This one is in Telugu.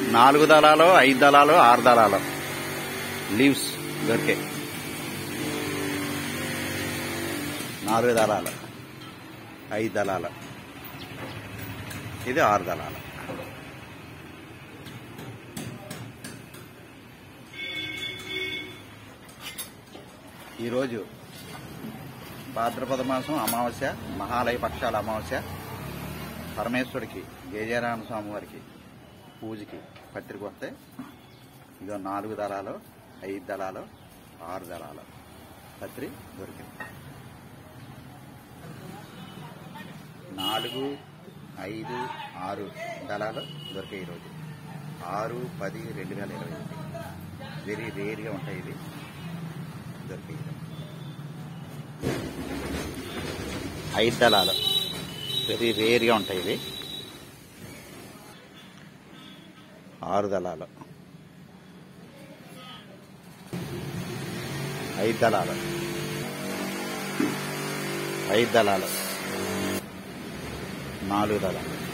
నాలుగు దళాలు ఐదు దళాలు ఆరు దళాలు లీవ్స్ దొరికాయి నాలుగు దళాలు ఐదు దళాలు ఇది ఆరు దళాలు ఈరోజు భాద్రపద మాసం అమావాస్య మహాలయ పక్షాల అమావాస్య పరమేశ్వరుడికి గేజారాయణ స్వామి వారికి పూజకి పత్రిక వస్తే ఇదో నాలుగు దళాలు ఐదు దళాలు ఆరు దళాలు పత్రి దొరికింది నాలుగు ఐదు ఆరు దళాలు దొరికాయి ఈరోజు ఆరు పది రెండు వేల ఇరవై ఒకటి వెరీ రేర్గా ఉంటాయి ఇవి దొరికాయి ఈరోజు. ఐదు దళాలు వెరీ రేర్గా ఉంటాయి ఇవి ఆరు దళాలు ఐదు దళాలు ఐదు దళాలు నాలుగు దళాలు